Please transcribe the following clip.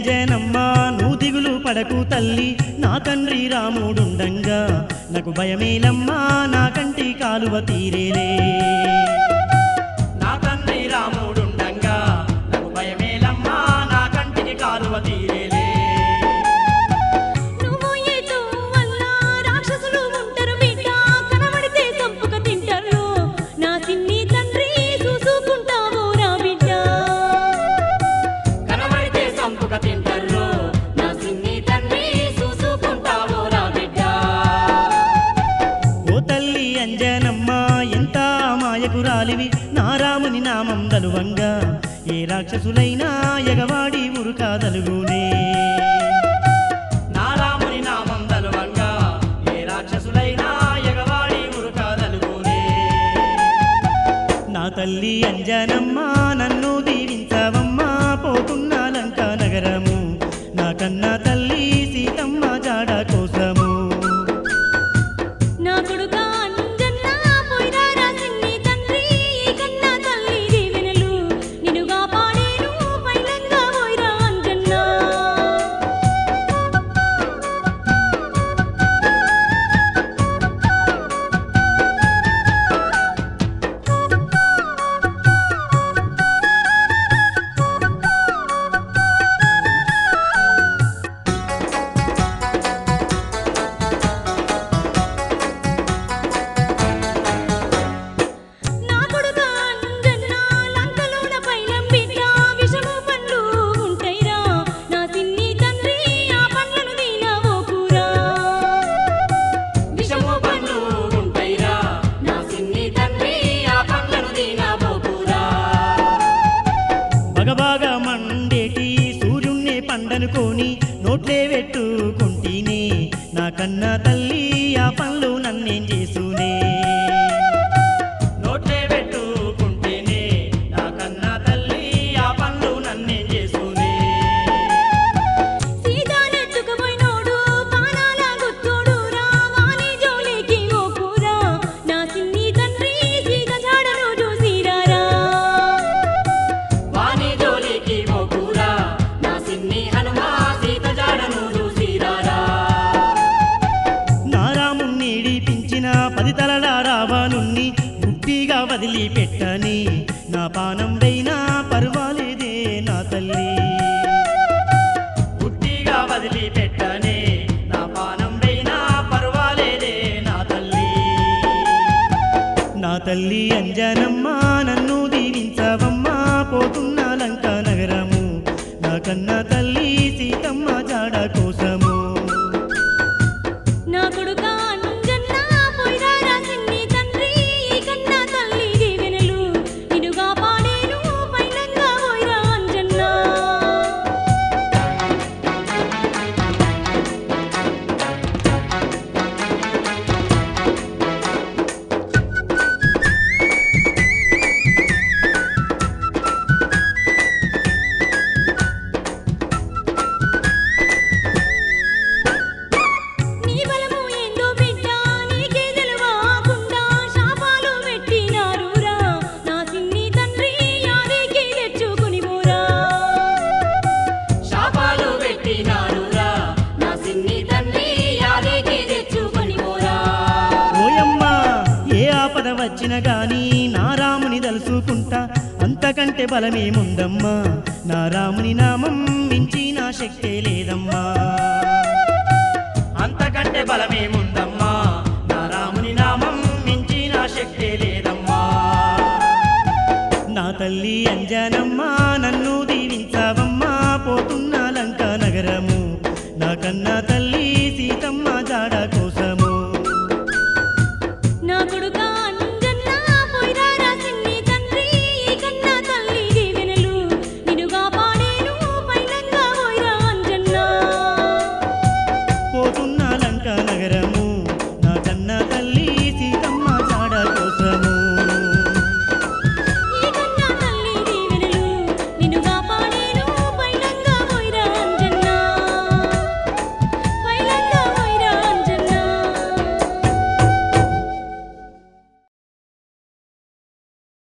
అంజనమ్మా నువ్వు దిగులు పడకు తల్లి నా తండ్రి రాముడుండంగా నాకు భయమేలమ్మా నా కంటి కాలువ తీరేలే నా తండ్రి రాముడుండంగా నాకు భయమేలమ్మా నా కంటికి కాలువ తీరేలే నువ్వు ఏదో వల్ల రాక్షసులు ఉంటారు బిడ్డ కనబడితే చంపుక తింటారు నా సిన్ని తండ్రి చూసుకుంటావు రా బిడ్డ కనబడితే సంపుక తింటారు నా సిన్ని తండ్రి చూసుకుంటావో రా బిడ్డ ఓ తల్లి అంజనమ్మ ఎంత మాయకురాలివి నా రాముని నామం దలువంగా ఏ రాక్షసులైనా ఎగవాడి ఉరుకాదలుగునే నా రాముని నామం దలువంగా ఏ రాక్షసులైనా ఎగవాడి ఉరుకాదలుగునే నా తల్లి అంజనమ్మ నన్ను దీవించవమ్మా పోతున్న లంక నగరము నా కన్నా తల్లి సీతమ్మ జాడ కోసము నా కొడుక అంజన్న పోయిరారా సిన్ని తండ్రి ఈ కన్నా తల్లి దీవెనలు నిన్ను కాపాడేను పైలంగా పోయిరా అంజన్న నా కొడుక అంజన్న లంకలోన పైలం బిడ్డ విషము పండ్లు ఉంటాయిరా నా సిన్ని తండ్రి ఆ పండ్లను తినవోకురా విషము పండ్లు ఉంటాయిరా నా సిన్ని తండ్రి ఆ పండ్లను తినబోకురా బగబాగా మండేటి సూర్యుణ్ణి పండనుకొని నోట్లే పెట్టుకుంటేనే నా కన్నా తల్లి ఆ పనులు నన్నేం చేసునే నోట్లే పెట్టుకుంటేనే నా కన్నా తల్లి ఆ పనులు నన్నేం చేసునే సీతానెత్తుకుపోయినోడు పానాల గుత్తోడు రావాలి జోలికి ఓకురా నా సిన్ని తండ్రి సీత జాడను చూసిరారా వాణి జోలికి పోకురా నా సిన్ని హనుమా సీత జాడను చూసిరారా నా రాముణ్ణి ఇడిపించిన పది తలల రావణుణ్ణి గుట్టిగా వదిలిపెట్టని నా పానం వైనా పర్వాలేదే నా తల్లి గుట్టిగా వదిలిపెట్టనే నా పానం వైనా పర్వాలేదే నా తల్లి నా తల్లి అంజనమ్మ నన్ను దీవించవమ్మా పోతున్న లంక నగరము నా కన్నా తల్లి సీతమ్మ జాడ కోసము నా కొడుక అంజన్న పోయిరారా సిన్ని తండ్రి ఈ కన్నా తల్లి దీవెనలు నిన్ను కాపాడేను పైలంగా పోయిరా అంజన్న నీ బలము ఏందో బిడ్డ నీకే తెలవకుండా శాపాలు పెట్టినారురా నా సిన్ని తండ్రి యాదికి తెచ్చుకుని పోరా శాపాలు పెట్టినారురా నా సిన్ని తండ్రి యాదికి తెచ్చుకొని పోరా ఓయమ్మా ఏ ఆపద వచ్చిన గాని నా రాముని తలుసుకుంటా అంతకంటే బలమేముందమ్మా నా రాముని నామం మించి నా శక్తే లేదమ్మా అంతకంటే బలమేముందమ్మా నా రాముని నామం మించి నా శక్తే లేదమ్మా నా తల్లి అంజనమ్మా నన్ను దీవించవమ్మా పోతున్న లంక నగరము నా కన్నా తల్లి సీతమ్మ జాడ కోసము నా కొడుక అంజన్న పోయిరారా సిన్ని తండ్రి ఈ కన్నా తల్లి దీవెనలు నిన్ను కాపాడేను పైలంగా పోయిరా అంజన్న పోతున్న లంక నగరము నా కన్నా తల్లి